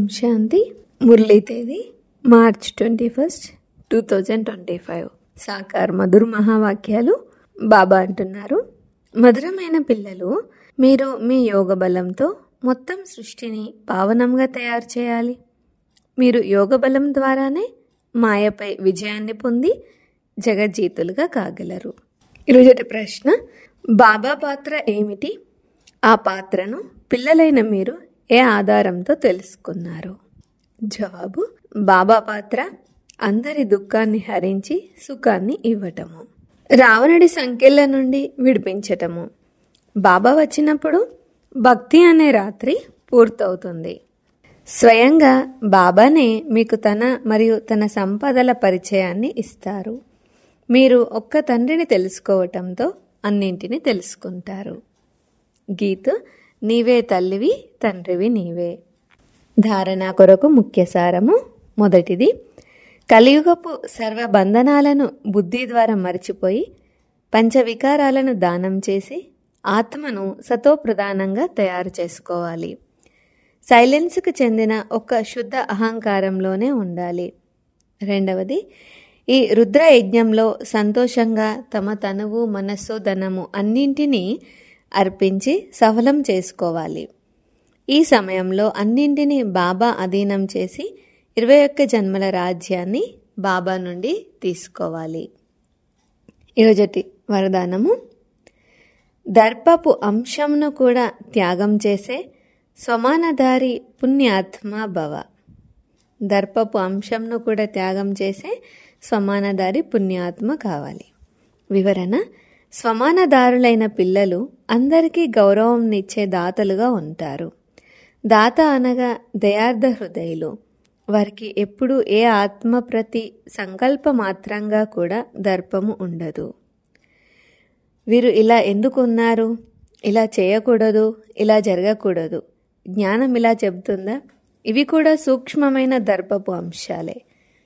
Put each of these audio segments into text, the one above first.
శాంతి మురళీ తేదీ March twenty first two thousand twenty five సాకార్ మధుర్ మహావాక్యాలు బాబా అంటున్నారు మధురమైన పిల్లలు మీరు మీ యోగ బలంతో మొత్తం సృష్టిని పావనంగా తయారు చేయాలి మీరు యోగ బలం ద్వారానే మాయపై విజయాన్ని పొంది జగజ్జీతులుగా కాగలరు ఈరోజటి ప్రశ్న బాబా పాత్ర ఏమిటి ఆ పాత్రను పిల్లలైన మీరు ఏ ఆధారంతో తెలుసుకున్నారు జవాబు బాబా పాత్ర అందరి దుఃఖాన్ని హరించి సుఖాన్ని ఇవ్వటము రావణుడి సంఖ్యల నుండి విడిపించటము బాబా వచ్చినప్పుడు భక్తి అనే రాత్రి పూర్తవుతుంది స్వయంగా బాబానే మీకు తన మరియు తన సంపదల పరిచయాన్ని ఇస్తారు మీరు ఒక్క తండ్రిని తెలుసుకోవటంతో అన్నింటిని తెలుసుకుంటారు గీత్ నీవే తల్లివి తండ్రివి నీవే ధారణ కొరకు ముఖ్య సారము మొదటిది కలియుగపు సర్వ బంధనాలను బుద్ధి ద్వారా మరిచిపోయి పంచవికారాలను దానం చేసి ఆత్మను సతోప్రధానంగా తయారు చేసుకోవాలి సైలెన్స్కు చెందిన ఒక శుద్ధ అహంకారంలోనే ఉండాలి రెండవది ఈ రుద్ర యజ్ఞంలో సంతోషంగా తమ తనువు మనస్సు ధనము అన్నింటినీ అర్పించి సఫలం చేసుకోవాలి ఈ సమయంలో అన్నింటినీ బాబా అధీనం చేసి ఇరవై ఒక్క జన్మల రాజ్యాన్ని బాబా నుండి తీసుకోవాలి ఈరోజటి వరదానము దర్పపు అంశంను కూడా త్యాగం చేసే స్వమానధారి పుణ్యాత్మ భవ దర్పపు అంశంను కూడా త్యాగం చేసే స్వమానధారి పుణ్యాత్మ కావాలి వివరణ స్వమానదారులైన పిల్లలు అందరికీ గౌరవంనిచ్చే దాతలుగా ఉంటారు దాత అనగా దయార్థ హృదయులు వారికి ఎప్పుడూ ఏ ఆత్మ ప్రతి సంకల్ప మాత్రంగా కూడా దర్పము ఉండదు వీరు ఇలా ఎందుకు ఉన్నారు ఇలా చేయకూడదు ఇలా జరగకూడదు జ్ఞానం ఇలా చెబుతుందా ఇవి కూడా సూక్ష్మమైన దర్పపు అంశాలే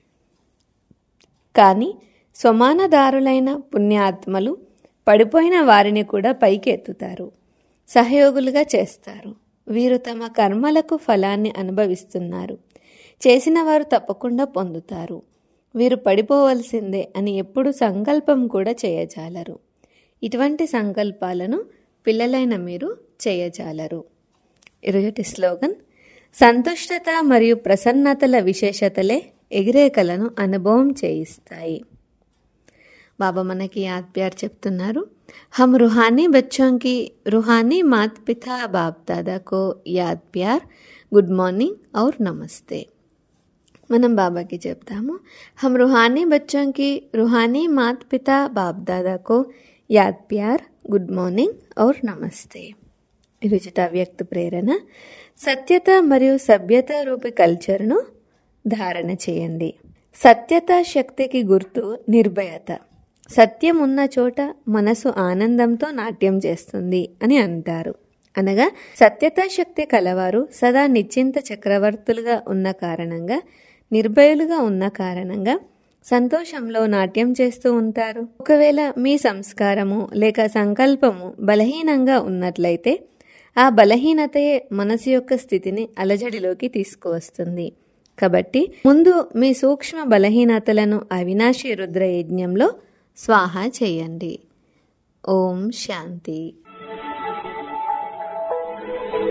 కానీ సమానదారులైన పుణ్యాత్మలు పడిపోయిన వారిని కూడా పైకెత్తుతారు సహయోగులుగా చేస్తారు వీరు తమ కర్మలకు ఫలాన్ని అనుభవిస్తున్నారు చేసిన వారు తప్పకుండా పొందుతారు వీరు పడిపోవలసిందే అని ఎప్పుడు సంకల్పం కూడా చేయజాలరు ఇటువంటి సంకల్పాలను పిల్లలైన మీరు చేయజాలరు ఇరుజటి స్లోగన్ సంతుష్టత మరియు ప్రసన్నతల విశేషతలే ఎగిరేకలను అనుభవం చేయిస్తాయి బాబా మనకి యాద్ ప్యార్ చెప్తున్నారు हम रूहानी बच्चों की रूहानी मात पिता बाप दादा को याद प्यार గుడ్ మార్నింగ్ ఔర్ నమస్తే మనం బాబాకి చెప్తాము हम रूहानी बच्चों की रूहानी मात पिता बाप दादा को याद प्यार గుడ్ మార్నింగ్ ఔర్ నమస్తే ఈరోజుట వ్యక్త ప్రేరణ సత్యత మరియు సభ్యత రూపి కల్చర్ను ధారణ చేయండి సత్యత శక్తికి గుర్తు నిర్భయత సత్యం ఉన్న చోట మనసు ఆనందంతో నాట్యం చేస్తుంది అని అంటారు అనగా సత్యతా శక్తి కలవారు సదా నిశ్చింత చక్రవర్తులుగా ఉన్న కారణంగా నిర్భయులుగా ఉన్న కారణంగా సంతోషంలో నాట్యం చేస్తూ ఉంటారు ఒకవేళ మీ సంస్కారము లేక సంకల్పము బలహీనంగా ఉన్నట్లయితే ఆ బలహీనతయే మనసు యొక్క స్థితిని అలజడిలోకి తీసుకువస్తుంది కాబట్టి ముందు మీ సూక్ష్మ బలహీనతలను అవినాశి రుద్ర యజ్ఞంలో స్వాహ చేయండి ఓం శాంతి